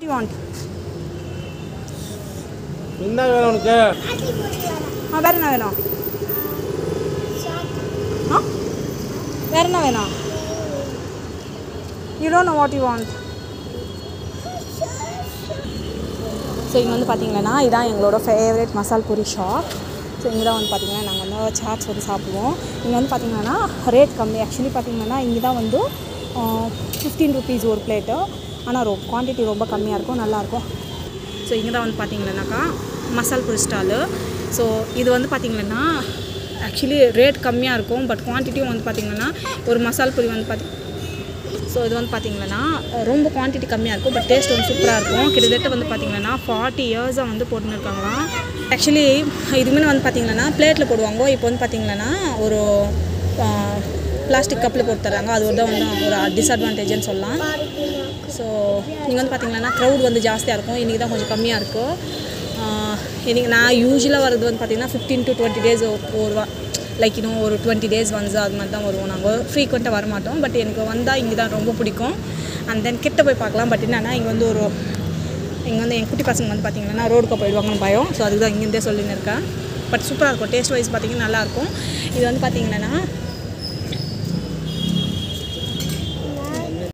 want என்ன வேணும் உனக்கு ஆ வேறு என்ன வேணும் ஆ வேறு என்ன வேணும் you don't know what you want so இங்கே வந்து பார்த்தீங்கன்னா இதான் எங்களோட ஃபேவரட் மசால் பூரி ஷாப் ஸோ இங்கே தான் வந்து பார்த்தீங்கன்னா நாங்கள் வந்து சாட்ஸ் வந்து சாப்பிடுவோம் இங்கே வந்து பார்த்தீங்கன்னா ரேட் கம்மி ஆக்சுவலி பார்த்தீங்கன்னா இங்கே தான் வந்து ஃபிஃப்டீன் ருபீஸ் ஒரு பிளேட்டு ஆனால் ரொ குவான்டிட்டி ரொம்ப கம்மியாக இருக்கும் நல்லாயிருக்கும் ஸோ இங்கே தான் வந்து பார்த்தீங்கன்னாக்கா மசால் பூரி ஸ்டாலு ஸோ இது வந்து பார்த்தீங்கன்னா ஆக்சுவலி ரேட் கம்மியாக இருக்கும் பட் குவான்டிட்டியும் வந்து பார்த்தீங்கன்னா ஒரு மசால் பூரி வந்து பார்த்தி ஸோ இது வந்து பார்த்தீங்கன்னா ரொம்ப குவான்டிட்டி கம்மியாக இருக்கும் பட் டேஸ்ட் வந்து சூப்பராக இருக்கும் கிட்டத்தட்ட வந்து பார்த்தீங்கன்னா ஃபார்ட்டி இயர்ஸாக வந்து போட்டுன்னு இருக்காங்களாம் ஆக்சுவலி இதுமே வந்து பார்த்தீங்கன்னா பிளேட்டில் போடுவாங்க இப்போ வந்து பார்த்தீங்கன்னா ஒரு பிளாஸ்டிக் கப்பில் போட்டு தராங்க அது தான் வந்து ஒரு டிஸ்அட்வான்டேஜ்னு சொல்லலாம் ஸோ இங்கே வந்து பார்த்தீங்கன்னா க்ரௌட் வந்து ஜாஸ்தியாக இருக்கும் இன்றைக்கி தான் கொஞ்சம் கம்மியாக இருக்கும் இன்றைக்கி நான் யூஸ்வலாக வர்றது வந்து பார்த்தீங்கன்னா ஃபிஃப்டீன் டு டுவெண்ட்டி டேஸ் ஒரு வா லைக் இன்னும் ஒரு டுவெண்ட்டி டேஸ் ஒன்ஸ் அது மாதிரி தான் வருவோம் நாங்கள் ஃப்ரீக்வெண்ட்டாக வர மாட்டோம் பட் எனக்கு வந்தால் இங்கே தான் ரொம்ப பிடிக்கும் அண்ட் தென் கிட்ட போய் பார்க்கலாம் பட் என்னென்னா இங்கே வந்து ஒரு இங்கே வந்து என் குட்டி பசங்க வந்து பார்த்தீங்கன்னா ரோடுக்கு போயிடுவாங்கன்னு பயம் ஸோ அதுக்கு தான் இங்கேருந்தே சொல்லின்னு இருக்கேன் பட் சூப்பராக இருக்கும் டேஸ்ட் வைஸ் பார்த்தீங்கன்னா நல்லாயிருக்கும் இது வந்து பார்த்தீங்கன்னா